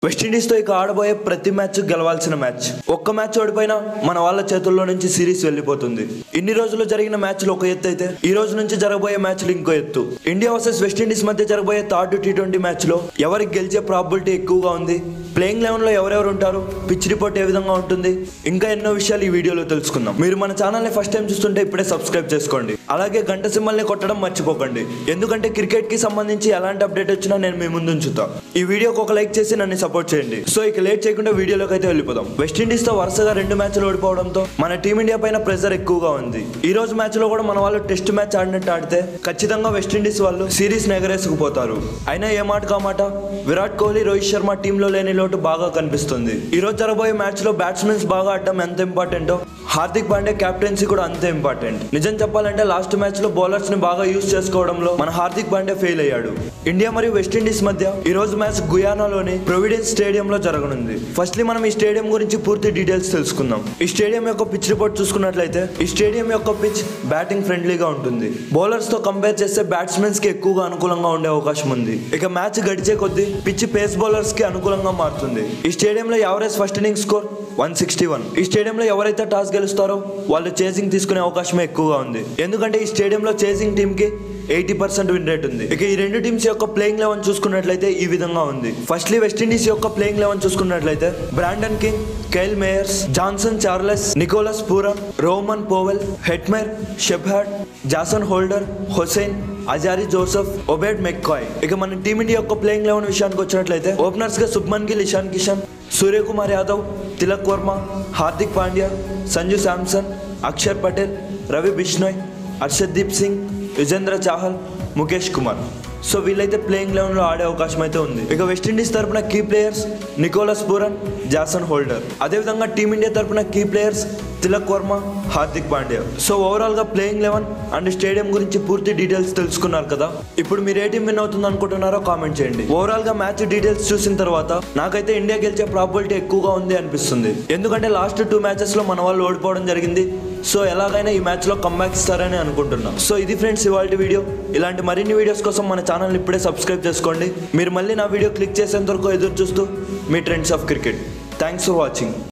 West Indies తో ఇక ఆడబోయే ప్రతి మ్యాచ్ గెలవాల్సిన మ్యాచ్ ఒక్క మ్యాచ్ ఓడిపోయినా మన వాళ్ళ చేతుల్లో నుంచి సిరీస్ వెళ్ళిపోతుంది ఇన్ని రోజులు జరిగిన మ్యాచ్లు ఒక ఎత్తు అయితే ఈ రోజు నుంచి జరగబోయే మ్యాచ్లు ఇంకో ఎత్తు ఇండియా వర్సెస్ వెస్టిండీస్ మధ్య జరగబోయే థర్డ్ టీ ట్వంటీ మ్యాచ్ లో ఎవరికి గెలిచే ప్రాబిలిటీ ఎక్కువగా ఉంది ప్లేయింగ్ లెవెన్ లో ఎవరెవరు ఉంటారు పిచ్ రిపోర్ట్ ఏ విధంగా ఉంటుంది ఇంకా ఎన్నో విషయాలు ఈ వీడియోలో తెలుసుకుందాం మీరు మన ఛానల్ ని ఫస్ట్ టైం చూస్తుంటే ఇప్పుడే సబ్స్క్రైబ్ చేసుకోండి అలాగే గంట సింబల్ ని కొట్టడం మర్చిపోకండి ఎందుకంటే క్రికెట్ కి సంబంధించి ఎలాంటి అప్డేట్ వచ్చినా నేను మీ ముందు ఉంచుతా ఈ వీడియోకి ఒక లైక్ చేసి నన్ను సపోర్ట్ చేయండి సో ఇక లేట్ చేయకుండా వీడియోలోకి అయితే వెళ్ళిపోదాం వెస్టిండీస్ తో వరుసగా రెండు మ్యాచ్లు ఓడిపోవడంతో మన టీమిండియా పైన ప్రెషర్ ఎక్కువగా ఉంది ఈ రోజు మ్యాచ్ లో కూడా మన వాళ్ళు టెస్ట్ మ్యాచ్ ఆడినట్టు ఆడితే ఖచ్చితంగా వెస్టిండీస్ వాళ్ళు సిరీస్ ఎగరేసుకుపోతారు అయినా ఏ మాట కామాట విరాట్ కోహ్లీ రోహిత్ శర్మ టీంలో లేని లోటు బాగా కనిపిస్తుంది ఈ రోజు జరగబోయే మ్యాచ్ లో బ్యాట్స్మెన్స్ బాగా ఆడడం ఎంత ఇంపార్టెంటో హార్దిక్ పాండే కెప్టెన్సీ కూడా అంతే ఇంపార్టెంట్ నిజం చెప్పాలంటే లాస్ట్ మ్యాచ్ లో బౌలర్స్ ని బాగా యూజ్ చేసుకోవడంలో మన హార్దిక్ పాండే ఫెయిల్ అయ్యాడు ఇండియా మరియు వెస్టిండీస్ మధ్య ఈ రోజు మ్యాచ్ గుయానాలోని ప్రొవిడెన్స్ స్టేడియం లో జరగనుంది ఫస్ట్లీ మనం ఈ స్టేడియం గురించి పూర్తి డీటెయిల్స్ తెలుసుకుందాం ఈ స్టేడియం యొక్క పిచ్ రిపోర్ట్ చూసుకున్నట్లయితే ఈ స్టేడియం యొక్క పిచ్ బ్యాటింగ్ ఫ్రెండ్లీగా ఉంటుంది బౌలర్స్ తో కంపేర్ చేస్తే బ్యాట్స్మెన్స్ కి ఎక్కువగా అనుకూలంగా ఉండే అవకాశం ఉంది ఇక మ్యాచ్ గడిచే కొద్దీ పిచ్ పేస్ బౌలర్స్ కి అనుకూలంగా మారుతుంది ఈ స్టేడియంలో average first inning score one sixty one ఈ స్టేడియంలో ఎవరైతే టాస్ గెలుస్తారో వాళ్ళు చేసింగ్ తీసుకునే అవకాశమే ఎక్కువగా ఉంది ఎందుకంటే ఈ స్టేడియంలో చేసింగ్ టీమ్ కి ఎయిటీ పర్సెంట్ విన్ రేట్ ఉంది ఇక ఈ రెండు టీమ్స్ యొక్క ప్లేయింగ్ లెవెన్ చూసుకున్నట్లయితే ఈ విధంగా ఉంది ఫస్ట్లీ వెస్టిండీస్ యొక్క ప్లేయింగ్ లెవెన్ చూసుకున్నట్లయితే Brandon King Kyle Mayers Johnson Charles Nicholas Pooran Rovman Powell Hetmyer Shepherd Jason Holder Hosein Alzarri Joseph Obed McCoy ఇక మన టీమిండియా యొక్క ప్లేయింగ్ లెవెన్ విషయానికి వచ్చినట్లయితే ఓపెనర్స్ గా శుభ్మన్ గిల్ ఇషాన్ కిషన్ సూర్యకుమార్ యాదవ్ తిలక్ వర్మ హార్దిక్ పాండ్యా సంజు శాంసన్ అక్షర్ పటేల్ రవి బిష్నోయ్ హర్షదీప్ సింగ్ యుజేంద్ర చాహల్ ముఖేష్ కుమార్ సో వీళ్ళైతే ప్లేయింగ్ లెవెన్లో ఆడే అవకాశం అయితే ఉంది ఇక వెస్టిండీస్ తరపున key players Nicholas Pooran Jason Holder అదేవిధంగా టీమిండియా తరపున key players Tilak Varma Hardik Pandya so overall గా ప్లేయింగ్ లెవెన్ అండ్ స్టేడియం గురించి పూర్తి డీటెయిల్స్ తెలుసుకున్నారు కదా ఇప్పుడు మీరు ఏ టీం విన్ అవుతుంది అనుకుంటున్నారో కామెంట్ చేయండి ఓవరాల్ గా మ్యాచ్ డీటెయిల్స్ చూసిన తర్వాత నాకైతే ఇండియా గెలిచే ప్రాబిలిటీ ఎక్కువగా ఉంది అనిపిస్తుంది ఎందుకంటే లాస్ట్ టూ మ్యాచెస్ లో మన వాళ్ళు ఓడిపోవడం జరిగింది సో ఎలాగైనా ఈ మ్యాచ్ లో కంబ్యాక్ ఇస్తారని అనుకుంటున్నా సో ఇది ఫ్రెండ్స్ ఇవాళ వీడియో ఇలాంటి మరిన్ని వీడియోస్ కోసం మన ఛానల్ ఇప్పుడే సబ్స్క్రైబ్ చేసుకోండి మీరు మళ్ళీ నా వీడియో క్లిక్ చేసేంత వరకు ఎదురు చూస్తూ మీ trends of cricket thanks for watching